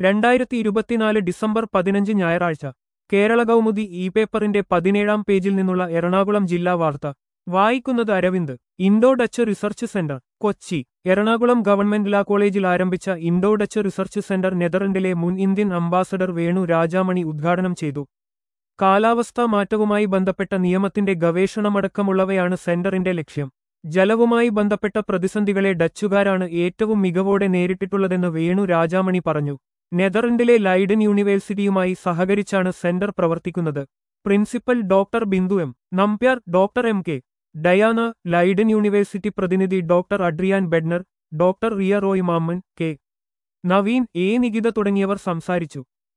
രണ്ടായിരത്തി ഇരുപത്തിനാല് ഡിസംബർ പതിനഞ്ച് ഞായറാഴ്ച കേരള കൗമുദി ഇ പേപ്പറിന്റെ പതിനേഴാം പേജിൽ നിന്നുള്ള എറണാകുളം ജില്ലാ വാർത്ത വായിക്കുന്നത് Aravind Indo Dutch research centre Kochi Ernakulam government law കോളേജിൽ ആരംഭിച്ച ഇൻഡോ ഡച്ച് റിസർച്ച് സെന്റർ നെതർലൻഡിലെ മുൻ ഇന്ത്യൻ അംബാസഡർ വേണു രാജാമണി ഉദ്ഘാടനം ചെയ്തു കാലാവസ്ഥാ മാറ്റവുമായി ബന്ധപ്പെട്ട നിയമത്തിന്റെ ഗവേഷണമടക്കമുള്ളവയാണ് സെന്ററിന്റെ ലക്ഷ്യം ജലവുമായി ബന്ധപ്പെട്ട പ്രതിസന്ധികളെ ഡച്ചുകാരാണ് ഏറ്റവും മികവോടെ നേരിട്ടിട്ടുള്ളതെന്ന് വേണു രാജാമണി പറഞ്ഞു നെതർലൻഡിലെ ലൈഡൻ യൂണിവേഴ്സിറ്റിയുമായി സഹകരിച്ചാണ് സെന്റർ പ്രവർത്തിക്കുന്നത് principal doctor Bindu M Nambiar doctor M K Diana Leiden university പ്രതിനിധി doctor Adriaan Bedner doctor Riya Roy Mammen K Naveen A Nikita തുടങ്ങിയവർ സംസാരിച്ചു